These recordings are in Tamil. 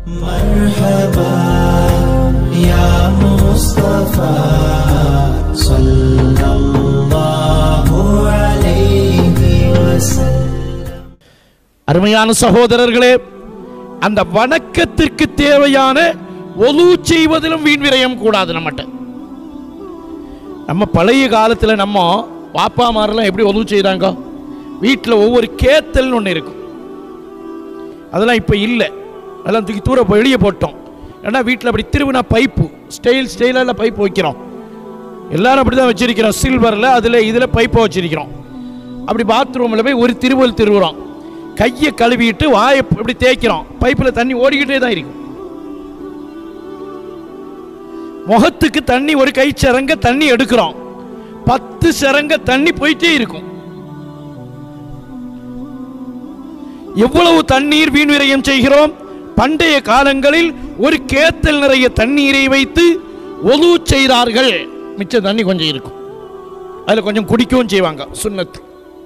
مرحبا يا مصطفى صلى الله عليه وسلم அருமையான சகோதரர்களே அந்த வணக்கத்திற்கு தேவையான ஒலு செய்வதிலும் வீண் விரயம் கூடாது நம்மகிட்ட நம்ம பழைய காலத்தில் நம்ம பாப்பா மாரெல்லாம் எப்படி ஒலு செய்கிறாங்க வீட்டில் ஒவ்வொரு கேத்தல்னு ஒன்று இருக்கும் அதெல்லாம் இப்போ இல்லை அதெல்லாம் தூக்கி தூர போய் வெளியே போட்டோம் ஏன்னா வீட்டில் அப்படி திருவினா பைப்பு ஸ்டைல் ஸ்டைலாக பைப்பு வைக்கிறோம் எல்லாரும் அப்படி தான் வச்சிருக்கிறோம் சில்வரில் அதில் இதில் பைப்பை வச்சிருக்கிறோம் அப்படி பாத்ரூமில் போய் ஒரு திருவல் திருவுறோம் கையை கழுவிட்டு வாயை இப்படி தேய்க்கிறோம் பைப்பில் தண்ணி ஓடிக்கிட்டே தான் இருக்கும் முகத்துக்கு தண்ணி ஒரு கை சரங்க தண்ணி எடுக்கிறோம் பத்து சரங்க தண்ணி போயிட்டே இருக்கும் எவ்வளவு தண்ணீர் வீண் விரயம் செய்கிறோம் பண்டைய காலங்களில் ஒரு கேத்தல் நிறைய தண்ணீரை வைத்து ஒலு செய்தார்கள் மிச்ச தண்ணி கொஞ்சம் இருக்கும் அதில் கொஞ்சம் குடிக்கவும் செய்வாங்க சுன்னத்து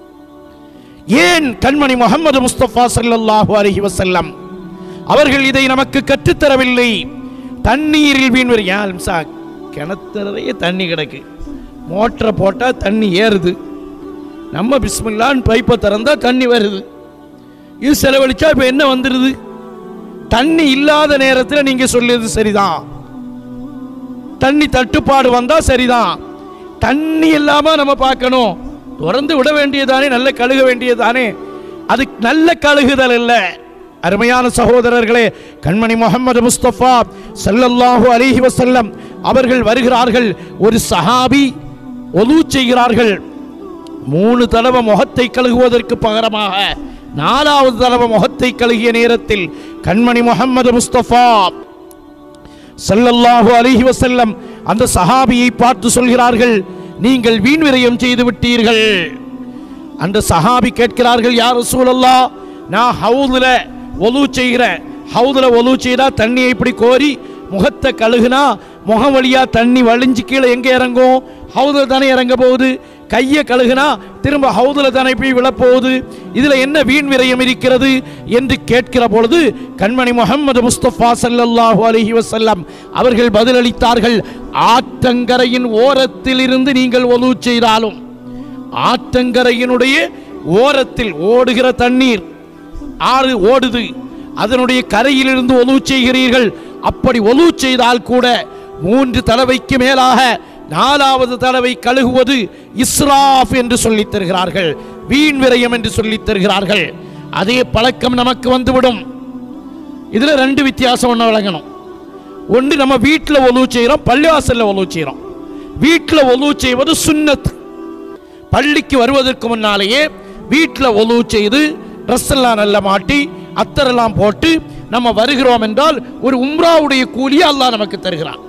ஏன் கண்மணி முகமது முஸ்தபா ஸல்லல்லாஹு அலைஹி வஸல்லம் அவர்கள் இதை நமக்கு கற்றுத்தரவில்லை தண்ணீரில் வீண் வரி ஏன் சா கிணத்து நிறைய தண்ணி கிடக்கு மோட்டரை போட்டால் தண்ணி ஏறுது நம்ம பிஸ்மில்லான்னு பைப்பை திறந்தா தண்ணி வருது இது செலவழிச்சா இப்போ என்ன வந்துடுது தண்ணி இல்லாத நேரத்தில் நீங்கள் சொல்லியது சரிதான் தண்ணி தட்டுப்பாடு வந்தால் சரிதான் தண்ணி இல்லாமல் நம்ம பார்க்கணும் திறந்து விட வேண்டியதானே நல்ல கழுக வேண்டியதானே அது நல்ல கழுகுதல் இல்லை அருமையான சகோதரர்களே கண்மணி முகமது முஸ்தபா ஸல்லல்லாஹு அலைஹி வஸல்லம் அவர்கள் வருகிறார்கள் ஒரு சஹாபி ஒலு செய்கிறார்கள் மூணு தடவை முகத்தை கழுகுவதற்கு பகரமாக நாலாவது தடவை முகத்தை கழுகிய நேரத்தில் கண்மணி முகமது முஸ்தபா ஸல்லல்லாஹு அலைஹி வஸல்லம் அந்த சஹாபியை பார்த்து சொல்கிறார்கள் நீங்கள் வீண் விரயம் செய்து விட்டீர்கள் அந்த சஹாபி கேட்கிறார்கள் யார் ரசூலல்லா நான் ஹவுதுல ஒலு செய்கிறேன் ஹவுதுல ஒலு செய்தா தண்ணியை இப்படி கோரி முகத்தை கழுகுனா முகம் வழியா தண்ணி வழிஞ்சு கீழே எங்க இறங்கும் ஹவுதுல தானே இறங்க போகுது கையை கழுகுனா திரும்ப ஹவுதுல தானே போய் விழப்போகுது இதுல என்ன வீண் விரயம் இருக்கிறது என்று கேட்கிற பொழுது கண்மணி முகமது முஸ்தபா ஸல்லல்லாஹு அலைஹி வஸல்லம் அவர்கள் பதிலளித்தார்கள் ஆற்றங்கரையின் ஓரத்தில் இருந்து நீங்கள் ஒலு செய்தாலும் ஆற்றங்கரையினுடைய ஓரத்தில் ஓடுகிற தண்ணீர் ஆறு ஓடுது அதனுடைய கரையிலிருந்து ஒலு செய்கிறீர்கள் அப்படி ஒலு செய்தால் கூட மூன்று தடவைக்கு மேலாக நாலாவது தடவை கழுகுவது இஸ்ராஃப் என்று சொல்லித் தருகிறார்கள் வீண் விரயம் என்று சொல்லித் தருகிறார்கள் அதே பழக்கம் நமக்கு வந்துவிடும் இதுல ரெண்டு வித்தியாசம் ஒன்று வழங்கணும் ஒன்று நம்ம வீட்டில் ஒலு செய்கிறோம் பள்ளிவாசல்ல ஒலு செய்கிறோம் வீட்டில் ஒலு செய்வது சுன்னத் பள்ளிக்கு வருவதற்கு முன்னாலேயே வீட்டில் ஒலு செய்து ட்ரெஸ் எல்லாம் நல்லா மாட்டி அத்தரெல்லாம் போட்டு நம்ம வருகிறோம் என்றால் ஒரு உம்ராவுடைய கூலியை அல்லாஹ் நமக்கு தருகிறான்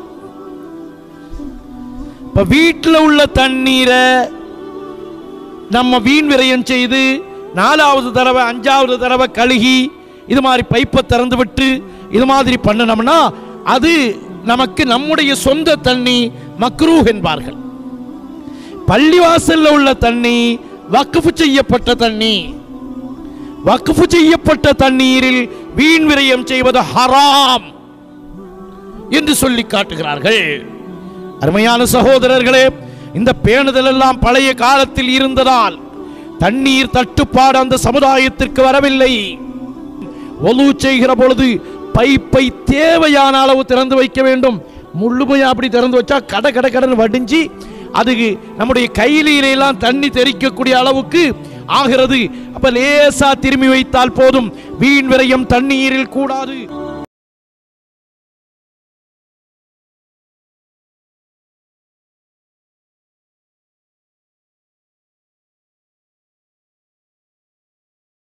இப்ப வீட்டில் உள்ள தண்ணீரை நம்ம வீண் விரயம் செய்து நாலாவது தடவை அஞ்சாவது தடவை கழுகி இது மாதிரி பைப்பை திறந்து விட்டு இது மாதிரி பண்ணணும்னா அது நமக்கு நம்முடைய சொந்த தண்ணி மக்ரூஹ் என்பார்கள் பள்ளிவாசல்ல உள்ள தண்ணி வக்ஃபு செய்யப்பட்ட தண்ணி வக்ஃபு செய்யப்பட்ட தண்ணீரில் வீண் விரயம் செய்வது ஹராம் என்று சொல்லி காட்டுகிறார்கள் அருமையான சகோதரர்களே இந்த பேணுதல் எல்லாம் பழைய காலத்தில் இருந்ததால் தண்ணீர் தட்டுப்பாடு அந்த சமுதாயத்திற்கு வரவில்லை ஒலு செய்கிற பொழுது பைப்பை தேவையான அளவு திறந்து வைக்க வேண்டும் முழுமையா அப்படி திறந்து வச்சா கட கட கடன் வடிஞ்சு அது நம்முடைய கையிலெல்லாம் தண்ணி தெறிக்கக்கூடிய அளவுக்கு ஆகிறது அப்ப லேசா திரும்பி வைத்தால் போதும் வீண் விரயம் தண்ணீரில் கூடாது